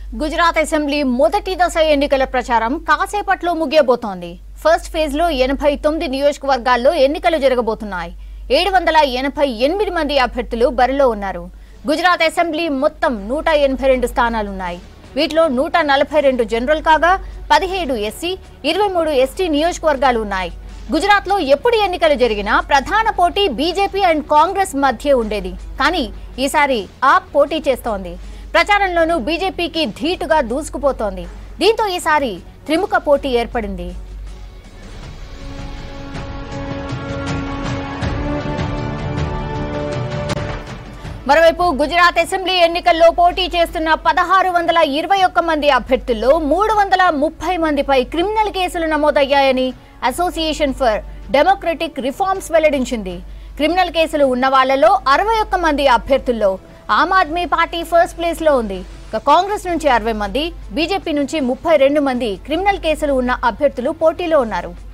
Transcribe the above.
Gujarat assembly మొదటి దశ ఎన్నికల ప్రచారం కాసేపట్లో ముగియబోతోంది ఫస్ట్ ఫేజ్ లో ఎనభై తొమ్మిది నియోజకవర్గాల్లో ఎన్నికలు జరగబోతున్నాయి ఏడు వందల ఎనభై ఎనిమిది మంది అభ్యర్థులు బరిలో ఉన్నారు గుజరాత్ అసెంబ్లీ మొత్తం నూట ఎనభై రెండు స్థానాలున్నాయి వీటిలో నూట నలభై రెండు జనరల్ కాగా పదిహేడు ఎస్సీ ఇరవై మూడు ఎస్టీ నియోజకవర్గాలు ఉన్నాయి గుజరాత్ లో ఎప్పుడు ఎన్నికలు జరిగినా ప్రధాన పోటీ బీజేపీ అండ్ కాంగ్రెస్ మధ్య ఉండేది కానీ ఈసారి ఆప్ పోటీ చేస్తోంది ప్రచారంలోనూ బీజేపీకి ధీటుగా దూసుకుపోతోంది దీంతో ఈసారి త్రిముఖ పోటీ ఏర్పడింది మరోవైపు గుజరాత్ అసెంబ్లీ ఎన్నికల్లో పోటీ చేస్తున్న పదహారు వందల ఇరవై ఒక్క మంది అభ్యర్థుల్లో మూడు వందల ముప్పై మందిపై క్రిమినల్ కేసులు నమోదయ్యాయని అసోసియేషన్ ఫర్ డెమోక్రటిక్ రిఫార్మ్స్ వెల్లడించింది క్రిమినల్ కేసులు ఉన్న వాళ్లలో అరవై ఒక్క మంది అభ్యర్థుల్లో Aam Aadmi Party first place లో ఉంది ఇక కాంగ్రెస్ నుంచి అరవై మంది బీజేపీ నుంచి ముప్పై రెండు మంది క్రిమినల్ కేసులు ఉన్న అభ్యర్థులు పోటీలో ఉన్నారు